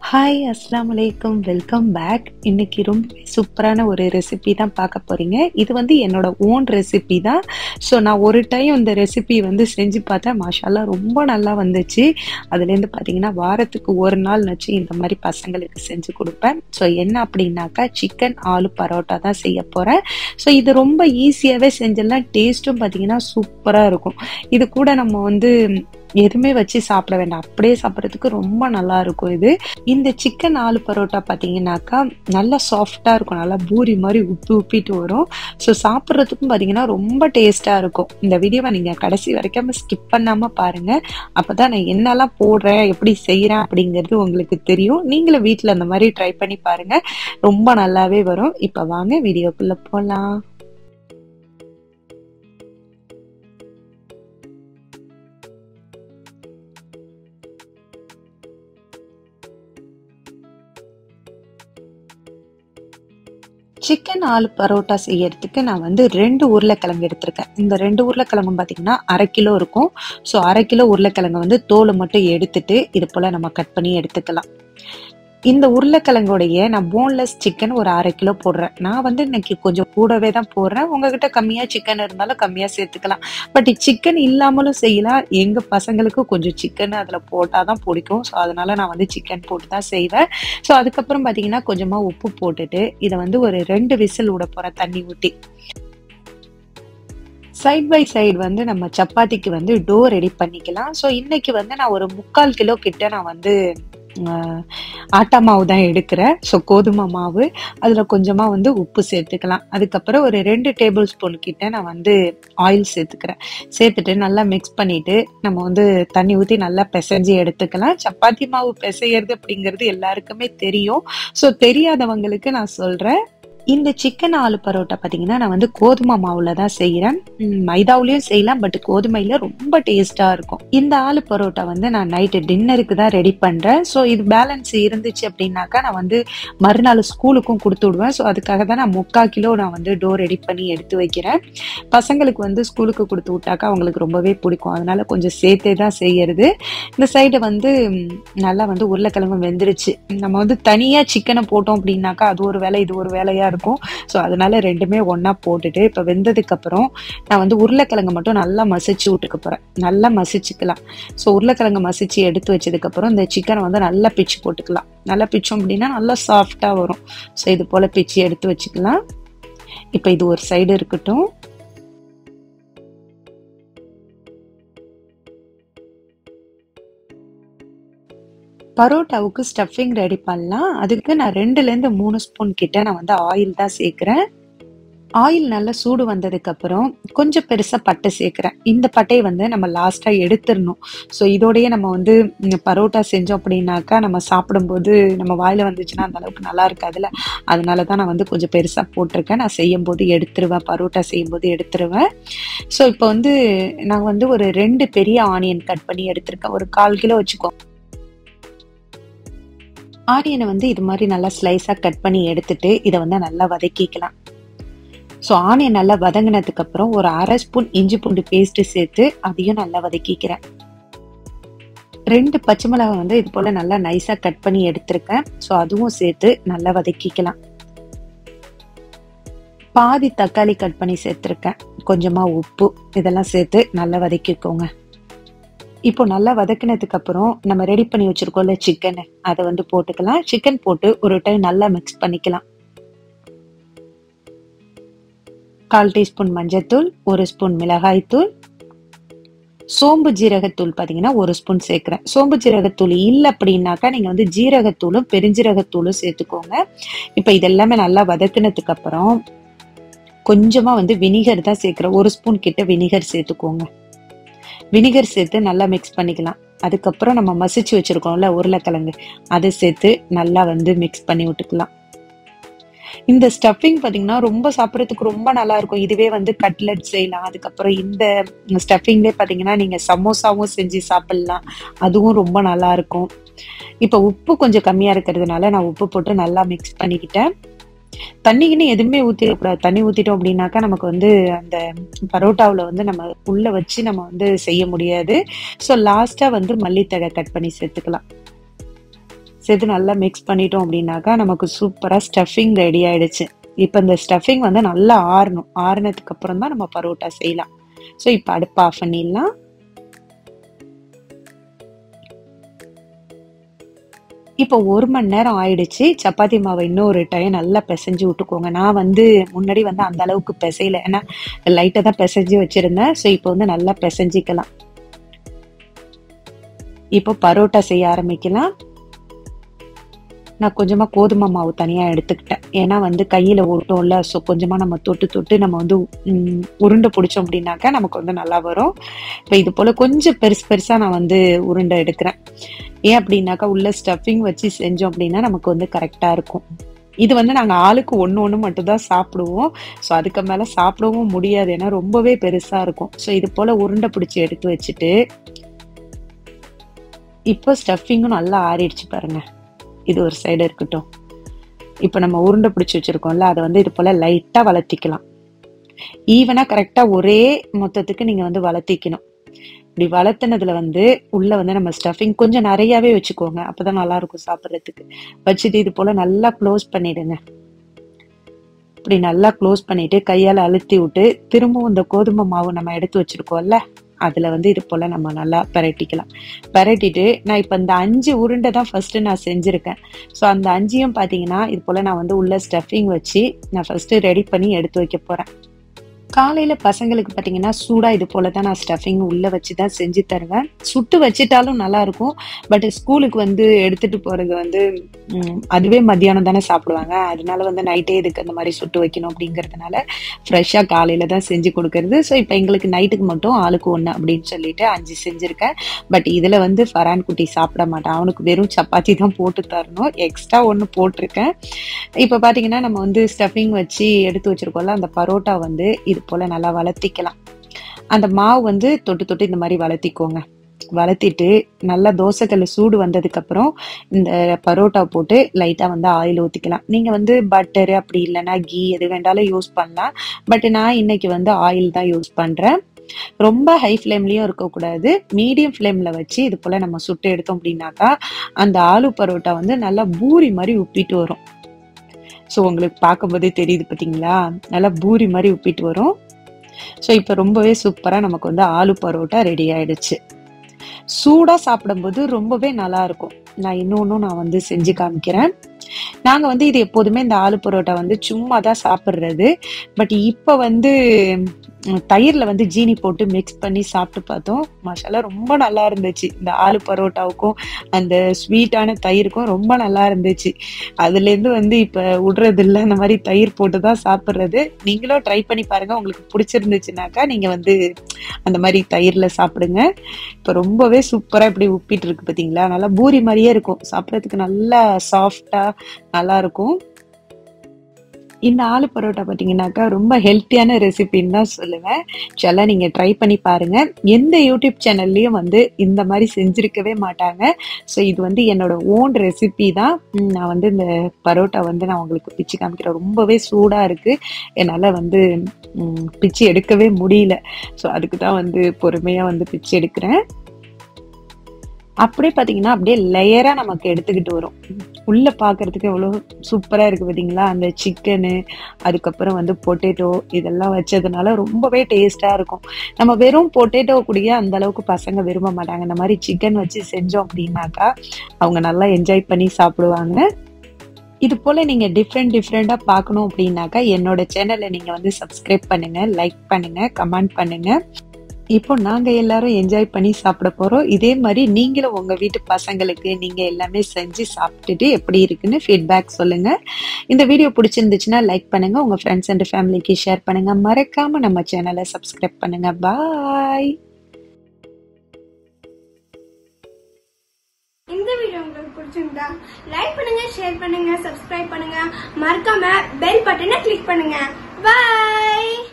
hi அஸ்ஸலாமு அலைக்கும் welcome back இன்னைக்கு ரொம்ப சூப்பரான ஒரு ரெசிபி தான் பார்க்க போறீங்க இது வந்து என்னோட ஓன் ரெசிபி தான் ஸோ நான் ஒரு டைம் இந்த ரெசிபி வந்து செஞ்சு பார்த்தேன் மாஷால்லா ரொம்ப நல்லா வந்துச்சு அதுலேருந்து பார்த்தீங்கன்னா வாரத்துக்கு ஒரு நாள் வச்சு இந்த மாதிரி பசங்களுக்கு செஞ்சு கொடுப்பேன் ஸோ என்ன அப்படின்னாக்கா சிக்கன் ஆலு பரோட்டா தான் செய்ய போகிறேன் ஸோ இது ரொம்ப ஈஸியாகவே செஞ்சிடலாம் டேஸ்ட்டும் பார்த்தீங்கன்னா சூப்பராக இருக்கும் இது கூட நம்ம வந்து எதுவுமே வச்சு சாப்பிட வேண்டாம் அப்படியே சாப்பிட்றதுக்கு ரொம்ப நல்லா இருக்கும் இது இந்த சிக்கன் ஆலு பரோட்டா பார்த்தீங்கன்னாக்கா நல்லா சாஃப்டாக இருக்கும் நல்லா பூரி மாதிரி உப்பி உப்பிட்டு வரும் ஸோ சாப்பிட்றதுக்கும் பார்த்தீங்கன்னா ரொம்ப டேஸ்ட்டாக இருக்கும் இந்த வீடியோவை நீங்கள் கடைசி வரைக்கும் ஸ்கிப் பண்ணாமல் பாருங்கள் அப்போ தான் நான் என்னெல்லாம் போடுறேன் எப்படி செய்கிறேன் அப்படிங்கிறது உங்களுக்கு தெரியும் நீங்களும் வீட்டில் அந்த மாதிரி ட்ரை பண்ணி பாருங்கள் ரொம்ப நல்லாவே வரும் இப்போ வாங்க வீடியோக்குள்ளே போகலாம் சிக்கன் ஆலு பரோட்டா செய்யறதுக்கு நான் வந்து ரெண்டு உருளைக்கிழங்கு எடுத்திருக்கேன் இந்த ரெண்டு உருளைக்கிழங்கும் பார்த்தீங்கன்னா அரை கிலோ இருக்கும் ஸோ அரை கிலோ உருளைக்கிழங்கு வந்து தோலை மட்டும் எடுத்துட்டு இது போல் நம்ம கட் பண்ணி எடுத்துக்கலாம் இந்த உருளைக்கிழங்குடைய நான் போன்லெஸ் சிக்கன் ஒரு அரை கிலோ போடுறேன் நான் வந்து இன்னைக்கு கொஞ்சம் கூடவே தான் போடுறேன் உங்ககிட்ட கம்மியாக சிக்கன் இருந்தாலும் கம்மியாக சேர்த்துக்கலாம் பட் சிக்கன் இல்லாமலும் செய்யலாம் எங்கள் பசங்களுக்கு கொஞ்சம் சிக்கன் அதில் போட்டால் தான் பிடிக்கும் ஸோ அதனால நான் வந்து சிக்கன் போட்டு தான் செய்வேன் ஸோ அதுக்கப்புறம் பார்த்தீங்கன்னா கொஞ்சமாக உப்பு போட்டுட்டு இதை வந்து ஒரு ரெண்டு விசில் விட போகிறேன் தண்ணி ஊற்றி சைட் பை சைடு வந்து நம்ம சப்பாத்திக்கு வந்து டோ ரெடி பண்ணிக்கலாம் ஸோ இன்னைக்கு வந்து நான் ஒரு முக்கால் கிலோ கிட்ட நான் வந்து ஆட்டா மாவு தான் எடுக்கிறேன் ஸோ கோதுமை மாவு அதில் கொஞ்சமாக வந்து உப்பு சேர்த்துக்கலாம் அதுக்கப்புறம் ஒரு ரெண்டு டேபிள் ஸ்பூன் கிட்ட நான் வந்து ஆயில் சேர்த்துக்கிறேன் சேர்த்துட்டு நல்லா மிக்ஸ் பண்ணிட்டு நம்ம வந்து தண்ணி ஊற்றி நல்லா பிசைஞ்சு எடுத்துக்கலாம் சப்பாத்தி மாவு பிசையிறது அப்படிங்கிறது எல்லாருக்குமே தெரியும் ஸோ தெரியாதவங்களுக்கு நான் சொல்கிறேன் இந்த சிக்கன் ஆலு பரோட்டா பார்த்தீங்கன்னா நான் வந்து கோதுமை மாவுல தான் செய்கிறேன் மைதாவுலேயும் செய்யலாம் பட் கோதுமையில ரொம்ப டேஸ்டா இருக்கும் இந்த ஆலு பரோட்டா வந்து நான் நைட்டு டின்னருக்கு தான் ரெடி பண்றேன் ஸோ இது பேலன்ஸ் இருந்துச்சு அப்படின்னாக்கா நான் வந்து மறுநாள் ஸ்கூலுக்கும் கொடுத்து விடுவேன் ஸோ அதுக்காக தான் நான் முக்கால் கிலோ நான் வந்து டோ ரெடி பண்ணி எடுத்து வைக்கிறேன் பசங்களுக்கு வந்து ஸ்கூலுக்கு கொடுத்து விட்டாக்கா அவங்களுக்கு ரொம்பவே பிடிக்கும் அதனால கொஞ்சம் சேர்த்தே தான் செய்யறது இந்த சைடு வந்து நல்லா வந்து உருளைக்கிழங்கு வெந்துருச்சு நம்ம வந்து தனியா சிக்கனை போட்டோம் அப்படின்னாக்கா அது ஒரு வேலை இது ஒரு வேலையா இருக்கும் ஸோ அதனால ரெண்டுமே ஒன்றா போட்டுட்டு இப்போ வெந்ததுக்கு அப்புறம் நான் வந்து உருளைக்கிழங்கு மட்டும் நல்லா மசிச்சு விட்டுக்க போகிறேன் நல்லா மசிச்சுக்கலாம் ஸோ உருளைக்கிழங்கு மசிச்சு எடுத்து வச்சதுக்கப்புறம் இந்த சிக்கனை வந்து நல்லா பிச்சு போட்டுக்கலாம் நல்லா பிச்சோம் அப்படின்னா நல்லா சாஃப்டாக வரும் ஸோ இது போல் பிச்சு எடுத்து வச்சுக்கலாம் இப்போ இது ஒரு சைடு இருக்கட்டும் பரோட்டாவுக்கு ஸ்டஃபிங் ரெடி பண்ணலாம் அதுக்கு நான் ரெண்டுலேருந்து மூணு ஸ்பூன் கிட்ட நான் வந்து ஆயில் தான் சேர்க்குறேன் ஆயில் நல்லா சூடு வந்ததுக்கு அப்புறம் கொஞ்சம் பெருசா பட்டை சேர்க்கிறேன் இந்த பட்டையை வந்து நம்ம லாஸ்டா எடுத்துடணும் ஸோ இதோடய நம்ம வந்து பரோட்டா செஞ்சோம் அப்படின்னாக்கா நம்ம சாப்பிடும்போது நம்ம வாயில வந்துச்சுன்னா அந்த அளவுக்கு நல்லா இருக்காதுல்ல அதனால தான் நான் வந்து கொஞ்சம் பெருசா போட்டிருக்கேன் நான் செய்யும் போது எடுத்துருவேன் பரோட்டா செய்யும் போது எடுத்துருவேன் ஸோ இப்போ வந்து நான் வந்து ஒரு ரெண்டு பெரிய ஆனியன் கட் பண்ணி எடுத்திருக்கேன் ஒரு கால் கிலோ வச்சுக்கோ ஆனியனை வந்து இது மாதிரி நல்லா ஸ்லைஸாக கட் பண்ணி எடுத்துட்டு இதை வந்து நல்லா வதக்கிக்கலாம் ஸோ ஆனியன் நல்லா வதங்கினதுக்கு அப்புறம் ஒரு அரை ஸ்பூன் இஞ்சி பூண்டு பேஸ்ட் சேர்த்து அதையும் நல்லா வதக்கிக்கிறேன் ரெண்டு பச்சை மிளகாய் வந்து இது போல நல்லா நைஸா கட் பண்ணி எடுத்திருக்கேன் ஸோ அதுவும் சேர்த்து நல்லா வதக்கிக்கலாம் பாதி தக்காளி கட் பண்ணி சேர்த்துருக்கேன் கொஞ்சமா உப்பு இதெல்லாம் சேர்த்து நல்லா வதக்கிக்கோங்க இப்போ நல்லா வதக்கினதுக்கு அப்புறம் நம்ம ரெடி பண்ணி வச்சிருக்கோம்ல சிக்கன் அதை வந்து போட்டுக்கலாம் சிக்கன் போட்டு ஒரு டைம் நல்லா மிக்ஸ் பண்ணிக்கலாம் கால் டீஸ்பூன் மஞ்சத்தூள் ஒரு ஸ்பூன் மிளகாய்த்தூள் சோம்பு ஜீரகத்தூள் பார்த்தீங்கன்னா ஒரு ஸ்பூன் சேர்க்குறேன் சோம்பு ஜீரகத்தூள் இல்லை அப்படின்னாக்கா நீங்கள் வந்து ஜீரகத்தூளும் பெருஞ்சீரகத்தூளும் சேர்த்துக்கோங்க இப்போ இதெல்லாமே நல்லா வதக்குனதுக்கு அப்புறம் கொஞ்சமாக வந்து வினிகர் தான் சேர்க்குறேன் ஒரு ஸ்பூன் கிட்ட வினிகர் சேர்த்துக்கோங்க வினிகர் சேர்த்து நல்லா மிக்ஸ் பண்ணிக்கலாம் அதுக்கப்புறம் நம்ம மசிச்சு வச்சிருக்கோம்ல உருளைக்கிழங்கு அதை சேர்த்து நல்லா வந்து மிக்ஸ் பண்ணி விட்டுக்கலாம் இந்த ஸ்டஃபிங் பார்த்தீங்கன்னா ரொம்ப சாப்பிட்றதுக்கு ரொம்ப நல்லா இருக்கும் இதுவே வந்து கட்லெட் செய்யலாம் அதுக்கப்புறம் இந்த ஸ்டஃபிங்லேயே பார்த்தீங்கன்னா நீங்கள் சமோசாவும் செஞ்சு சாப்பிட்லாம் அதுவும் ரொம்ப நல்லா இருக்கும் இப்போ உப்பு கொஞ்சம் கம்மியாக இருக்கிறதுனால நான் உப்பு போட்டு நல்லா மிக்ஸ் பண்ணிக்கிட்டேன் தண்ணிக்குன்னு எதுவுமே ஊற்றிடக்கூடாது தண்ணி ஊற்றிட்டோம் அப்படின்னாக்கா நமக்கு வந்து அந்த பரோட்டாவில் வந்து நம்ம உள்ள வச்சு நம்ம வந்து செய்ய முடியாது ஸோ லாஸ்ட்டாக வந்து மல்லித்தழை கட் பண்ணி சேர்த்துக்கலாம் சேர்த்து நல்லா மிக்ஸ் பண்ணிட்டோம் அப்படின்னாக்கா நமக்கு சூப்பராக ஸ்டஃபிங் ரெடி ஆயிடுச்சு இப்போ இந்த ஸ்டஃபிங் வந்து நல்லா ஆறணும் ஆறுனதுக்கு அப்புறம் தான் நம்ம பரோட்டா செய்யலாம் ஸோ இப்போ அடுப்பு ஆஃப் பண்ணிடலாம் இப்போ ஒரு மணி நேரம் ஆயிடுச்சு சப்பாத்தி மாவை இன்னொரு டைம் நல்லா பிசைஞ்சு விட்டுக்கோங்க நான் வந்து முன்னாடி வந்து அந்த அளவுக்கு பிசையல ஏன்னா லைட்டாக தான் பிசைஞ்சு வச்சிருந்தேன் ஸோ இப்போ வந்து நல்லா பிசைஞ்சிக்கலாம் இப்போ பரோட்டா செய்ய ஆரம்பிக்கலாம் நான் கொஞ்சமாக கோதுமை மாவு தனியாக எடுத்துக்கிட்டேன் ஏன்னா வந்து கையில் ஓட்டோம்ல ஸோ கொஞ்சமாக நம்ம தொட்டு தொட்டு நம்ம வந்து ம், உருண்டை பிடிச்சோம் அப்படின்னாக்கா நமக்கு வந்து நல்லா வரும் இப்போ இது போல் கொஞ்சம் பெருசு பெருசாக நான் வந்து உருண்டை எடுக்கிறேன் ஏன் அப்படின்னாக்கா உள்ள ஸ்டஃபிங் வச்சு செஞ்சோம் அப்படின்னா நமக்கு வந்து கரெக்டாக இருக்கும் இது வந்து நாங்கள் ஆளுக்கு ஒன்று ஒன்று மட்டும் தான் சாப்பிடுவோம் ஸோ அதுக்கு மேலே சாப்பிடவும் முடியாது ஏன்னா ரொம்பவே பெருசாக இருக்கும் ஸோ இது போல் உருண்டை பிடிச்சி எடுத்து வச்சுட்டு இப்போ ஸ்டஃபிங்கும் நல்லா ஆறிடுச்சு பாருங்க இது ஒரு சைடு இருக்கட்டும் இப்போ நம்ம உருண்டை பிடிச்சி வச்சிருக்கோம்ல அதை வந்து இது போல லைட்டா வளர்த்திக்கலாம் ஈவனா கரெக்டா ஒரே மொத்தத்துக்கு நீங்க வந்து வளர்த்திக்கணும் இப்படி வளர்த்துனதுல வந்து உள்ள வந்து நம்ம ஸ்டஃபிங் கொஞ்சம் நிறையவே வச்சுக்கோங்க அப்பதான் நல்லா இருக்கும் சாப்பிட்றதுக்கு வச்சுட்டு இது போல நல்லா க்ளோஸ் பண்ணிடுங்க இப்படி நல்லா க்ளோஸ் பண்ணிட்டு கையால அழுத்தி விட்டு திரும்பவும் இந்த கோதுமை மாவு நம்ம எடுத்து வச்சிருக்கோம்ல அதுல வந்து இது போல நம்ம நல்லா பரட்டிக்கலாம் பரட்டிட்டு நான் இப்ப இந்த அஞ்சு உருண்டை தான் ஃபர்ஸ்ட் நான் செஞ்சிருக்கேன் ஸோ அந்த அஞ்சையும் பாத்தீங்கன்னா இது போல நான் வந்து உள்ள ஸ்டஃபிங் வச்சு நான் ஃபர்ஸ்ட் ரெடி பண்ணி எடுத்து வைக்க போறேன் காலையில பசங்களுக்கு பாத்தீங்கன்னா சூடா இது போல தான் நான் ஸ்டஃபிங் உள்ள வச்சு தான் செஞ்சு தருவேன் சுட்டு வச்சிட்டாலும் நல்லா இருக்கும் பட் ஸ்கூலுக்கு வந்து எடுத்துட்டு போறது வந்து ம், அதுவே மத்தியானம் தானே சாப்பிடுவாங்க அதனால வந்து நைட்டே இதுக்கு அந்த மாதிரி சுட்டு வைக்கணும் அப்படிங்கறதுனால ஃப்ரெஷ்ஷா காலையில தான் செஞ்சு கொடுக்கறது ஸோ இப்போ எங்களுக்கு நைட்டுக்கு மட்டும் ஆளுக்கு ஒன்று அப்படின்னு சொல்லிட்டு அஞ்சு செஞ்சிருக்கேன் பட் இதுல வந்து ஃபரான் குட்டி சாப்பிட மாட்டான் அவனுக்கு வெறும் சப்பாத்தி தான் போட்டு தரணும் எக்ஸ்ட்ரா ஒன்று போட்டிருக்கேன் இப்போ பாத்தீங்கன்னா நம்ம வந்து ஸ்டஃபிங் வச்சு எடுத்து வச்சிருக்கோம்ல அந்த பரோட்டா வந்து இது போல நல்லா வளர்த்திக்கலாம் அந்த மாவு வந்து தொட்டு தொட்டு இந்த மாதிரி வளர்த்திக்கோங்க வளர்த்திட்டு நல்லா தோசைக்கல் சூடு வந்ததுக்கு அப்புறம் இந்த பரோட்டா போட்டு லைட்டா வந்து ஆயில் ஊத்திக்கலாம் நீங்க வந்து பட்டர் அப்படி இல்லைன்னா கீ எது வேண்டாலும் யூஸ் பண்ணலாம் பட் நான் இன்னைக்கு வந்து ஆயில் தான் யூஸ் பண்றேன் ரொம்ப ஹை ஃப்ளேம்லயும் இருக்கக்கூடாது மீடியம் ஃப்ளேம்ல வச்சு இது போல நம்ம சுட்டு எடுத்தோம் அப்படின்னாக்கா அந்த ஆலு பரோட்டா வந்து நல்லா பூரி மாதிரி உப்பிட்டு வரும் ஸோ உங்களுக்கு பார்க்கும்போதே தெரியுது பார்த்தீங்களா நல்லா பூரி மாதிரி உப்பிட்டு வரும் ஸோ இப்போ ரொம்பவே சூப்பராக நமக்கு வந்து ஆலு பரோட்டா ரெடி ஆயிடுச்சு சூடாக சாப்பிடும்போது ரொம்பவே நல்லா இருக்கும் நான் இன்னொன்னும் நான் வந்து செஞ்சு காமிக்கிறேன் நாங்கள் வந்து இது எப்போதுமே இந்த ஆலு பரோட்டா வந்து சும்மா தான் சாப்பிட்றது பட் இப்போ வந்து ம், தயிர்ல வந்து ஜீனி போட்டு மிக்ஸ் பண்ணி சாப்பிட்டு பார்த்தோம் மசாலா ரொம்ப நல்லா இருந்துச்சு இந்த ஆலு பரோட்டாவுக்கும் அந்த ஸ்வீட்டான தயிருக்கும் ரொம்ப நல்லா இருந்துச்சு அதுல இருந்து வந்து இப்ப விடுறது இல்ல இந்த மாதிரி தயிர் போட்டு தான் சாப்பிடுறது நீங்களும் ட்ரை பண்ணி பாருங்க உங்களுக்கு பிடிச்சிருந்துச்சுனாக்கா நீங்க வந்து அந்த மாதிரி தயிர்ல சாப்பிடுங்க இப்ப ரொம்பவே சூப்பரா இப்படி உப்பிட்டு இருக்கு பாத்தீங்களா நல்லா பூரி மாதிரியே இருக்கும் சாப்பிடறதுக்கு நல்லா சாஃப்டா நல்லா இருக்கும் இந்த ஆலு பரோட்டா பார்த்தீங்கன்னாக்கா ரொம்ப ஹெல்த்தியான ரெசிபின்னு தான் சொல்லுவேன் சில நீங்க ட்ரை பண்ணி பாருங்க எந்த யூடியூப் சேனல்லையும் வந்து இந்த மாதிரி செஞ்சிருக்கவே மாட்டாங்க ஸோ இது வந்து என்னோட ஓன் ரெசிபி தான் ம், நான் வந்து இந்த பரோட்டா வந்து நான் உங்களுக்கு பிச்சு காமிக்கிறேன் ரொம்பவே சூடா இருக்கு என்னால் வந்து ம், பிச்சு எடுக்கவே முடியல ஸோ அதுக்கு தான் வந்து பொறுமையா வந்து பிச்சு எடுக்கிறேன் அப்படியே பார்த்தீங்கன்னா அப்படியே லேயரா நமக்கு எடுத்துக்கிட்டு வரும் உள்ள பார்க்கிறதுக்கு எவ்வளோ சூப்பரா இருக்கு பார்த்தீங்களா அந்த சிக்கனு அதுக்கப்புறம் வந்து பொட்டேட்டோ இதெல்லாம் வச்சதுனால ரொம்பவே டேஸ்டா இருக்கும் நம்ம வெறும் பொட்டேட்டோ கூடயே அந்த அளவுக்கு பசங்க விரும்ப மாட்டாங்க இந்த மாதிரி சிக்கன் வச்சு செஞ்சோம் அப்படின்னாக்கா அவங்க நல்லா என்ஜாய் பண்ணி சாப்பிடுவாங்க இது போல நீங்க டிஃப்ரெண்ட் டிஃப்ரெண்டா பார்க்கணும் அப்படின்னாக்கா என்னோட சேனலை நீங்க வந்து சப்ஸ்கிரைப் பண்ணுங்க லைக் பண்ணுங்க கமெண்ட் பண்ணுங்க இப்போ நாங்க எல்லாரும் என்ஜாய் பண்ணி சாப்பிட போறோம் இதே மாதிரி நீங்களும் உங்க வீட்டு பசங்களுக்கு நீங்க எல்லாமே செஞ்சு சாப்பிட்டுட்டு எப்படி இருக்குன்னு ஃபீட்பேக் சொல்லுங்க இந்த வீடியோ பிடிச்சிருந்துச்சுன்னா லைக் பண்ணுங்க உங்க ஃப்ரெண்ட்ஸ் அண்ட் ஃபேமிலிக்கு ஷேர் பண்ணுங்க மறக்காம நம்ம சேனலை சப்ஸ்கிரைப் பண்ணுங்க பாய் இந்த வீடியோ உங்களுக்கு பிடிச்சிருந்தா லைக் பண்ணுங்க ஷேர் பண்ணுங்க சப்ஸ்கிரைப் பண்ணுங்க மறக்காம பெல் பட்டனை கிளிக் பண்ணுங்க பை